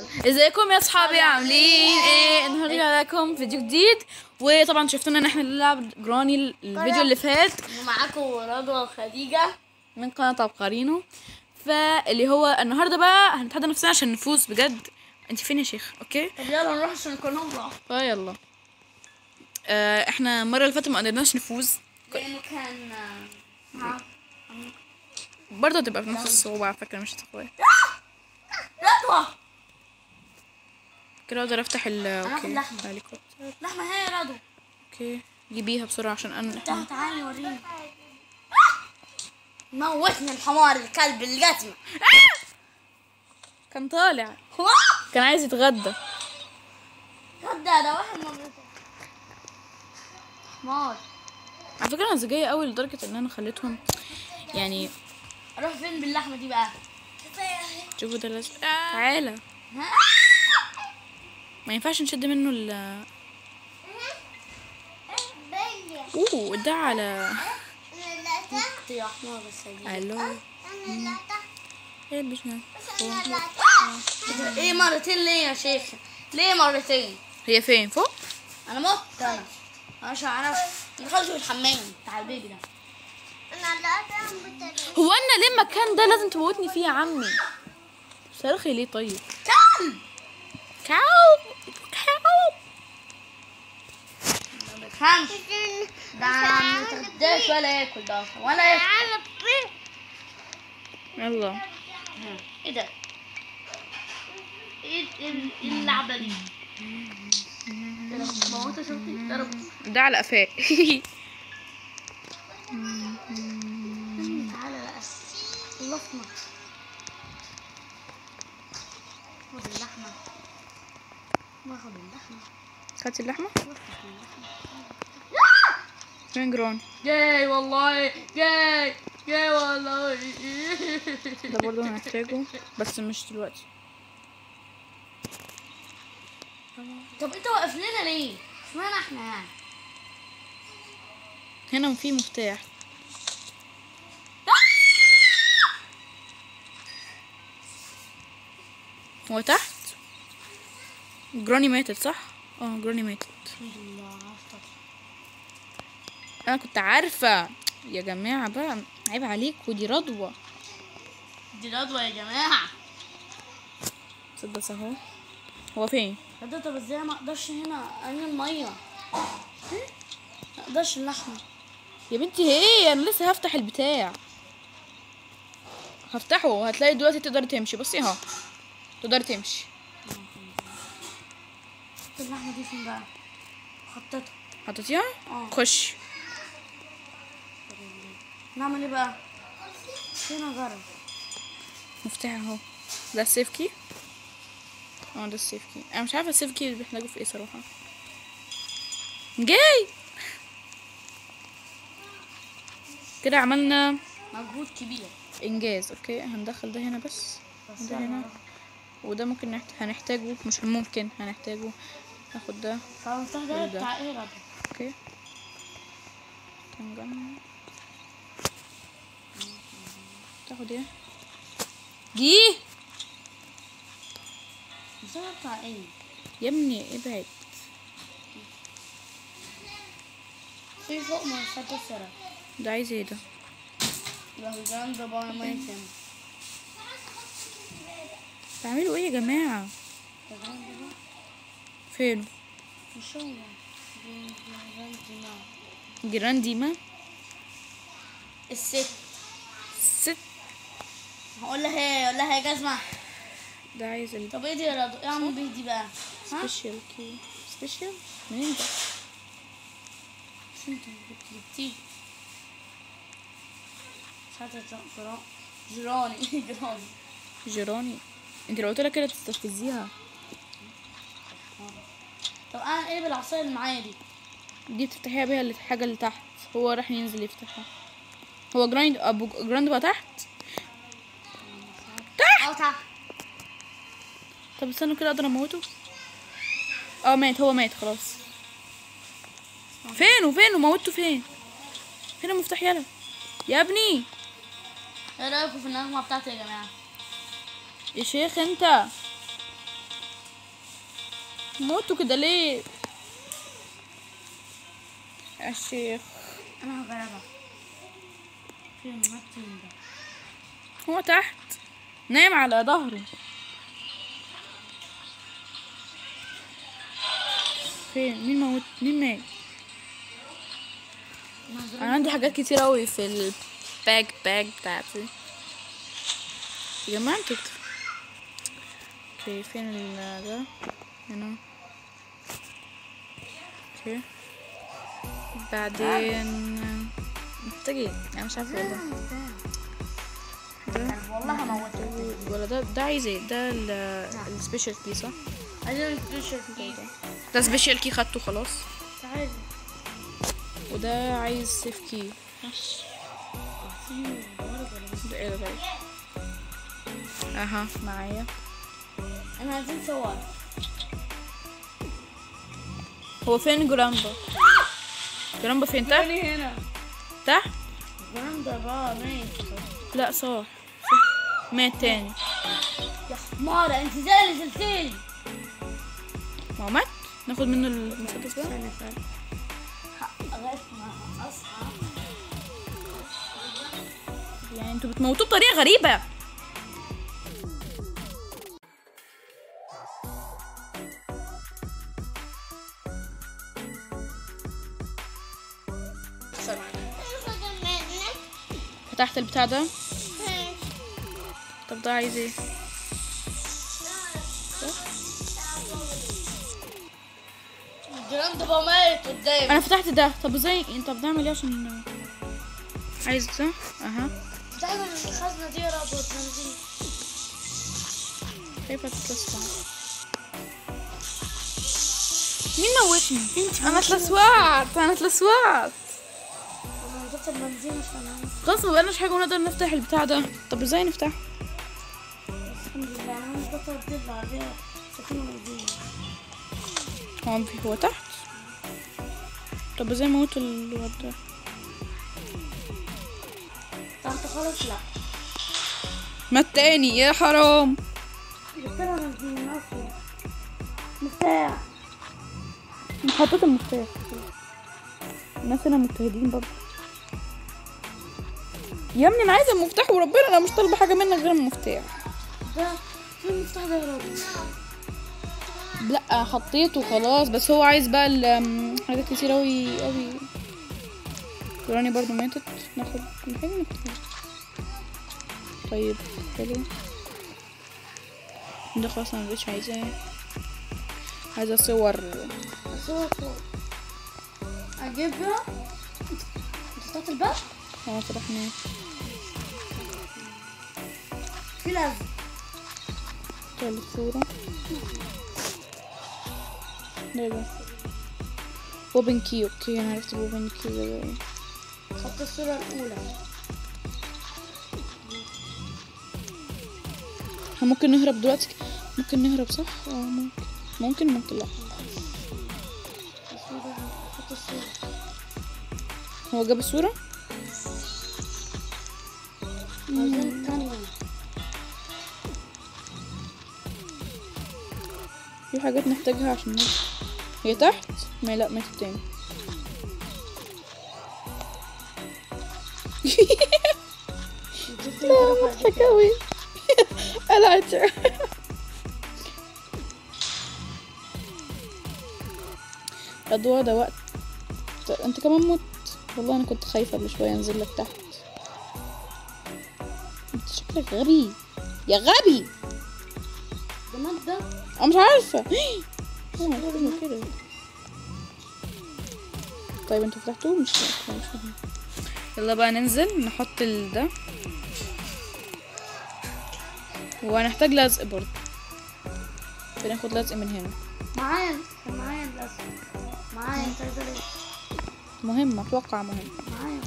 ازيكم يا اصحابي عاملين ايه النهارده لكم فيديو جديد وطبعا شفتونا ان احنا بنلعب جراني الفيديو اللي فات ومعاكم رضوى وخديجة من قناه عبقرينو فاللي هو النهارده بقى هنتحدى نفسنا عشان نفوز بجد انت فين يا شيخ اوكي طب يلا نروح عشان نكون نطلع فيلا آه احنا المره اللي فاتت ما قدرناش نفوز لأنه كان مع برضه هتبقى بنفس الصعوبه على فكره مش هتخوي رضوى كده اقدر افتح ال هاخد اوكي لحمة. الهليكوبتر لحمة هي يا رضوى اوكي جيبيها بسرعه عشان انا تعالي تعالي وريني موتني الحمار الكلب الجزمة كان طالع كان عايز يتغدى غدا ده واحد مرتين حمار على فكره انا ذكيه قوي لدرجه ان انا خليتهم يعني اروح فين باللحمة دي بقى شوفوا ده لازم تعالى ما ينفعش نشد منه ال اوه ده على يا حمار بس هجيب. الو ايه مش نعم. ايه مرتين ليه يا شيخ ليه مرتين هي فين فوق انا مت انا انا عشان انا دخلت في الحمام بتاع البيبي ده هو انا ليه المكان ده لازم تموتني فيه يا عمي صرخي ليه طيب كم كاو كاو ما بفهمش ده ما يتغداش ولا ياكل ده أصلاً، ولا ياكل يلا ايه ده ايه إيه اللعبه دي موت شرطي ضرب ده على قفاه تعالى بقى خلصنا خد اللحمه ناخد اللحمه خدتي اللحمه فين جرون جاي والله جاي جاي والله ده برضه هنحتاجه بس مش دلوقتي طب انت واقف لنا ليه؟ اشمعنى احنا يعني؟ هنا في مفتاح هو تحت جراني ماتت صح اه جراني ماتت انا كنت عارفه يا جماعه بقى عيب عليك ودي رضوى دي رضوى يا جماعة تصدق اهو هو فين رضوى طب ازاي ما اقدرش هنا ارمي المية؟ ما اقدرش اللحمة يا بنتي هي انا لسه هفتح البتاع هفتحه هتلاقي دلوقتي تقدري تمشي بصي اهو تقدري تمشي اللحمة دي فين بقى؟ خطيتها حطيتيها اه. خش نعمل ايه بقى؟ فين اجرب؟ مفتاح اهو ده السيف كي اه ده السيف كي انا مش عارفه السيف كي بيحتاجوا في ايه صراحه جاي كده عملنا مجهود كبير انجاز اوكي هندخل ده هنا بس بس ده هنا وده ممكن نحت... هنحتاجه مش ممكن هنحتاجه ناخد ده فالمفتاح ده ده. بتاع ايه رضوى؟ اوكي تنجم تاخد ايه دي المفتاح ده بتاع ايه؟ يا ابني ابعد في فوق منصات السرعة ده عايز ايه ده يبقى في جراند باور ما يتم تعملوا ايه يا جماعه فين مش هو جراند باور جيران ديما الست ست هقول لها ايه هقول لها يا جزمة ده عايز ال طب ايه دي يا رضوى؟ ايه عم بيه دي بقى؟ ها؟ سبيشال كي سبيشال منين ده مش انت جبتيه مش عارفة تقرا جراني جراني جيراني انت لو قلت لها كده تستفزيها طب انا ايه بالعصاية اللي معايا دي؟ دي بتفتحيها بيها اللي الحاجه اللي تحت هو راح ينزل يفتحها هو جراند ابو جراند بقى تحت اه تعال طب استنوا كده اقدر اموته اه مات هو مات خلاص فين وفين وموته فين فين المفتاح يلا يا ابني ايه رايكم في النغمة بتاعتي يا جماعة؟ يا شيخ انت موتوا كده ليه يا شيخ انا هجربها فين الممثل ده هو تحت نايم على ظهره فين مين موت مين مات انا عندي حاجات كتير اوي في الباك باك بتاعتي يا جماعه انتوا بت- اوكي فين ال ده هنا اوكي بعدين محتاجين انا مش عارفه والله ده والله هموته ولا ده ده عايز ايه ده ال- السبيشال كي صح عايزين نتفشل فيه ده سبيشال كي خدته خلاص تعالى وده عايز سيف كي ده ايه ده طيب اها معايا انا عايزين صور هو فين جرامبا جرامبا فين تحت هنا تحت جراندا بقى ماشي لا صح مات تاني يا حمارة انت زي اللي زلتين ما هو مات ناخد منه المسدس بقى استنى استنى لغاية ما اصحى يعني انتوا بتموتوه بطريقه غريبه فتحت البتاع ده طب ده عايز ايه جراندا بقى ميت قدامي انا فتحت ده طب ازاي طب نعمل ايه عشان عايز ده اها دايما الخزنة دي رابط بنزين خايفه تتلسع مين موتني انا اتلسوعت انا اتلسوعت انا نزلت البنزين عشان اعمل خلاص ما بقناش حاجه ونقدر نفتح البتاع ده طب ازاي نفتح الحمد لله انا مش بطل الدب عليها سكينة بنزين هو في- هو تحت طب ازاي موت الواد ده تحت خالص لا مات تاني يا حرام جبت لها بنزين اصلا مفتاح حطيت المفتاح الناس هنا مجتهدين برضه يا ابني انا عايزه المفتاح وربنا انا مش طالبه حاجه منك غير المفتاح ده فين المفتاح ده يا راجل لا حطيته خلاص بس هو عايز بقى ال- حاجات كتير اوي اوي يوراني برضو ماتت ناخد محتاجين ناخد طيب حلو ده خلاص انا مبقتش عايزاه عايزه صور صور فوق اجيبها فتحت الباب اه فتحناه في لازم طيب الصورة ده ده اوبن كي اوكي انا عرفت الاوبن كي ده بقى ايه خدت الصورة الأولى احنا ممكن نهرب دلوقتي ممكن نهرب صح اه ممكن ممكن ممكن لا الصورة خدت الصورة هو جاب الصورة عايزين التانية في حاجات نحتاجها عشان نهرب هي تحت ما لا ماتت تاني نزلت لا الغرفة مضحك اوي قلعت الأضواء ده وقت انت كمان مت والله انا كنت خايفة قبل شوية انزل لك تحت انت شكلك غبي يا غبي ده مات ده انا مش عارفة اه كده كده طيب انتوا فتحتوه مش فاهمة، مش فاهمة. يلا بقى ننزل نحط ال ده وهنحتاج لزق برضه بناخد لزق من هنا معايا كان معايا للأسف معايا انت عايز ايه مهم اتوقع مهم معايا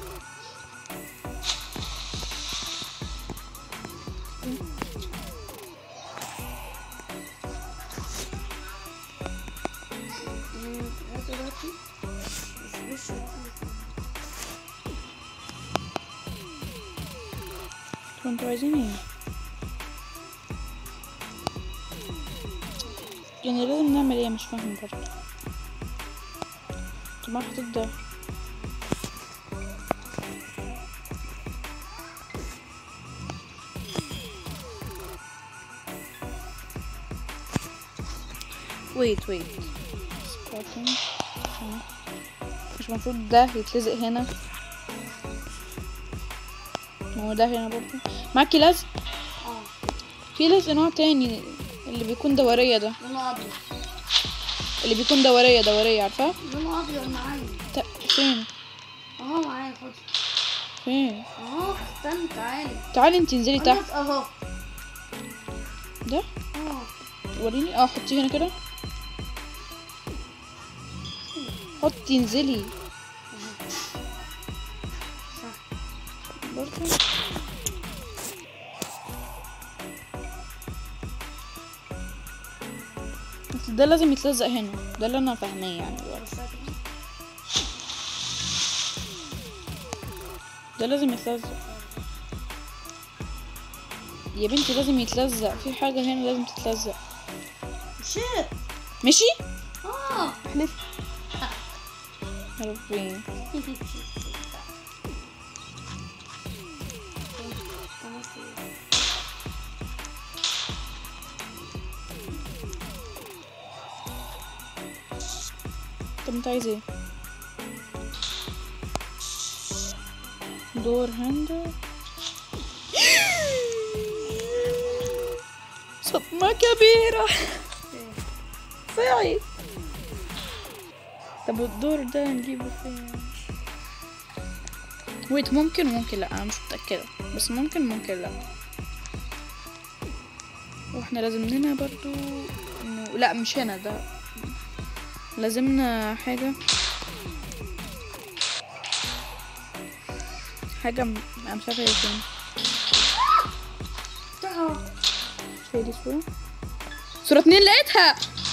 مم، دلوقتي بس مش انتوا انتوا عايزين ايه يعني لازم نعمل ايه مش فاهم برضه طب ما حطيت ده ويت ويت سبوتنج مش المفروض ده يتلزق هنا ما هو ده هنا برضه معاكي لزق اه في لزق نوع تاني اللي بيكون دورية ده لونه ابيض اللي بيكون دورية دورية عارفة لونه ابيض معايا ت- فين اهو معايا خد فين اهو استنى تعالي تعالي انتي انزلي تحت خلاص اهو ده اه وريني اه حطيه هنا كده حطي انزلي صح برضه أصل ده لازم يتلزق هنا ده اللي انا فاهماه يعني دلوقتي. بس كده. ده لازم يتلزق يا بنتي لازم يتلزق في حاجة هنا لازم تتلزق شيت ماشي اه احلف يا ربي طب انت عايز ايه دور هاندل صدمة كبيرة صعي طب الدور ده نجيبه فين ويت ممكن وممكن لا انا مش متأكدة بس ممكن ممكن لا واحنا لازم لنا برضو انه لا مش هنا ده لازمنا حاجة حاجة م- انا مش عارفة هي فين تعال هي دي صورة صورة اتنين لقيتها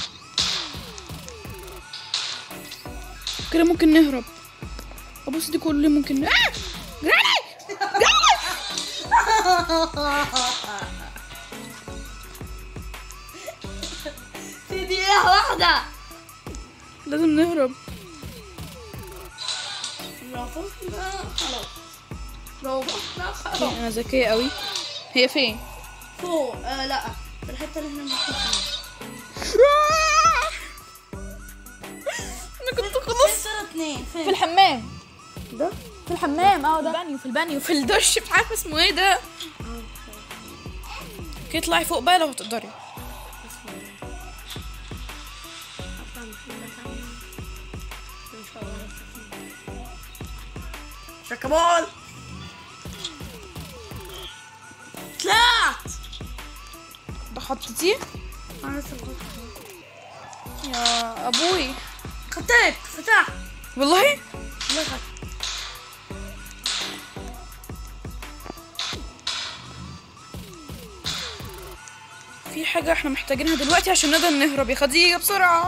كده ممكن نهرب ابص دي كل ممكن ن- آه! جراني جراني في دقيقة واحدة لازم نهرب لو فزنا خلاص لو فزنا خلاص انا ذكية قوي هي فين فوق آه لا في الحتة اللي احنا بنحط انا كنت فين خلاص صورة اتنين في فين الحمام ده في الحمام اه ده في البانيو في البانيو في الدش مش عارفه اسمه ايه ده اوكي اطلعي فوق بقى لو هتقدري شكبول طلعت ده حطيتيه انا لسه يا ابوي خدتك فتح والله والله خدت في حاجه احنا محتاجينها دلوقتي عشان نقدر نهرب يا خديجه بسرعه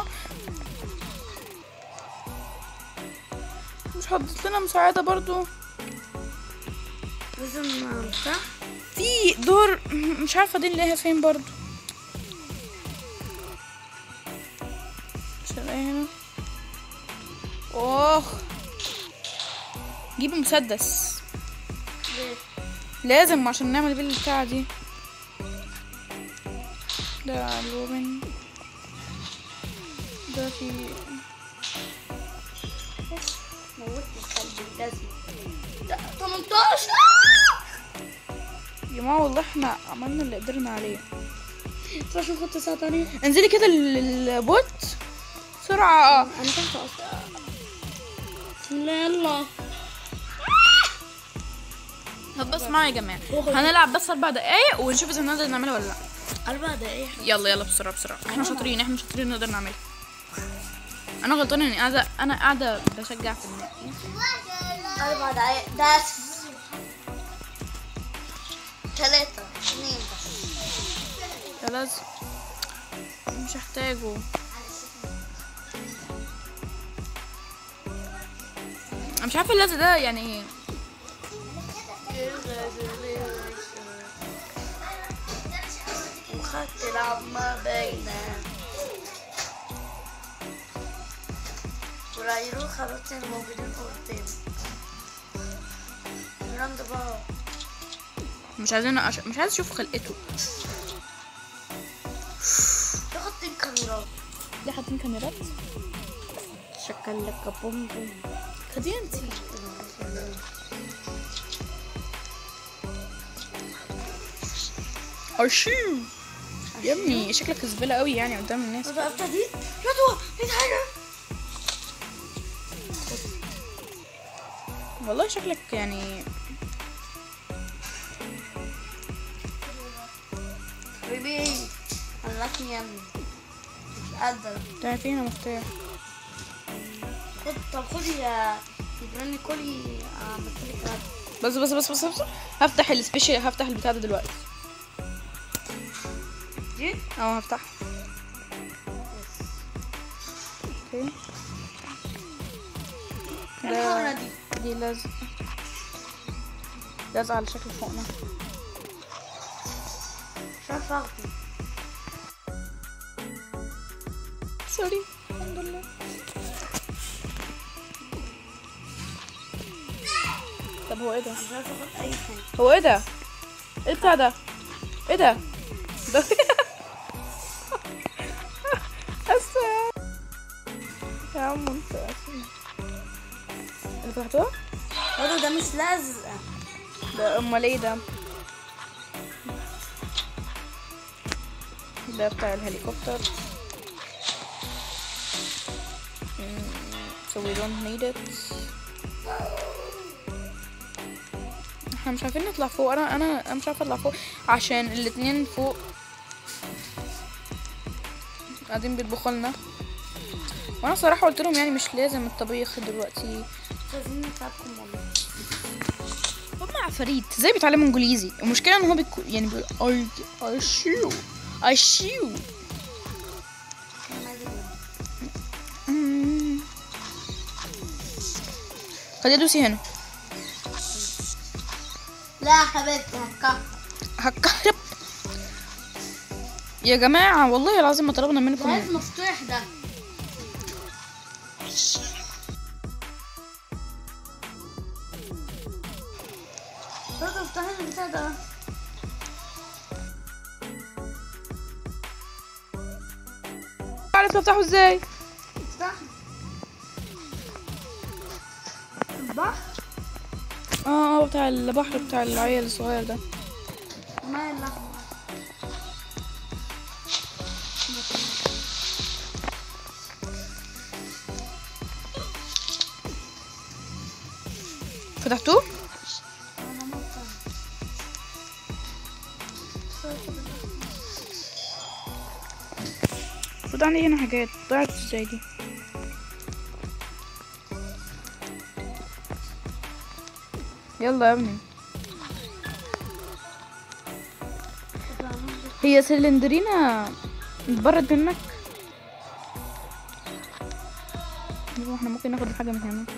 مش حطيت لنا مساعده برضو لازم مفتاح في دور مش عارفه دي نلاقيها فين برضو مش هلاقيها هنا اخ جيب مسدس ليه؟ لازم عشان نعمل بيه البتاعة دي ده الروبن ده في موتني قلبي الجزمة ده 18 يا جماعة والله احنا عملنا اللي قدرنا عليه تروح ناخد ساعة تانية انزلي كده ال- البوت بسرعة انا تحت اصلا بسم الله يلا طب بس معايا يا جماعة هنلعب بس أربع دقايق ونشوف إذا نقدر نعملها ولا لأ أربع دقايق يلا يلا بسرعة بسرعة احنا شاطرين احنا شاطرين نقدر نعملها أنا غلطانة إني قاعدة أنا قاعدة بشجع في النادي أربع دقايق بس ثلاثة اثنين بس خلاص مش هحتاجه انا مش عارفه اللزق ده يعني ايه وخدت العب ما بينا ورايرو خلاص موجودين قدام الراوند بقى مش عايزين أش... مش عايز اشوف خلقته تاخد الكاميرات ليه حاطين كاميرات شكل لك بوم بوم خديها انتي ارشيو يا ابني شكلك زبالة قوي يعني قدام الناس وقفت دي يدوى في حاجة والله شكلك يعني بيبي خلتني يا ابني مش قادرة ده فينا مفتاح خد طب خدي يا يبرني كلي عملتلك رد بس بس بس بس, بس. هفتح السبيشال هفتح البتاع ده دلوقتي دي اه هفتح اوكي الحمرا دي دي لازق لازقة على شكل فوقنا مش عارفة اخده سوري الحمد لله طب هو ايه ده مش عارفة اخد اي حاجة هو ايه ده ايه البتاع ده ايه ده ده اسف يا عم انت اسف اللي فتحتوها برضه ده مش لازقة ده امال ايه ده ده بتاع الهليكوبتر مم، so we don't need it احنا مش عارفين نطلع فوق انا انا انا مش عارفه اطلع فوق عشان الاتنين فوق قاعدين بيطبخوا لنا وانا صراحه قلت لهم يعني مش لازم الطبيخ دلوقتي مش عايزين نتعبكم والله هم عفاريت ازاي بيتعلموا انجليزي المشكله ان هو بيكو يعني بيقول اي اي شيو اي شيو أنا عايزة أقول. مم. خليها دوسي هنا لا يا حبيبتي هكا هكهرب يا جماعة والله العظيم ما طلبنا ده منكم عايز مفتاح ده برضه افتحي البتاع ده عارف افتحه ازاي افتح البحر اه هو بتاع البحر بتاع العيال الصغير ده ما اللحمة فتحتوه انا ممكن المفروض عندي هنا حاجات ضاعت ازاي دي يلا يا ابني هي سلندرينا اتبرد منك يبقى احنا ممكن ناخد حاجة من هنا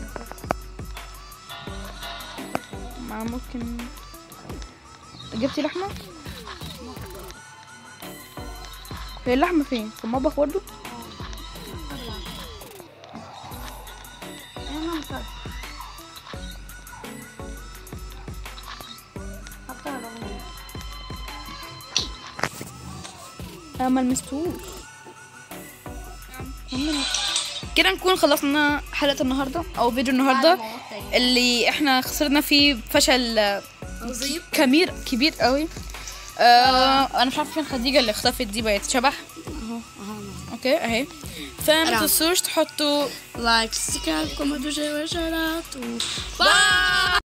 ما ممكن جبتي لحمة هي اللحمة فين في المطبخ برضو انا مكسر حتى لو انا ما لمستوش كده نكون خلصنا حلقة النهاردة او فيديو النهاردة اللي احنا خسرنا فيه فشل عظيم كبير كبير قوي آه انا مش عارفه فين خديجه اللي اختفت دي بقت شبح اهو اهو اوكي اهي فما أنا. تنسوش تحطوا لايك سبسكرايب كومنت وشير وشيرات و باي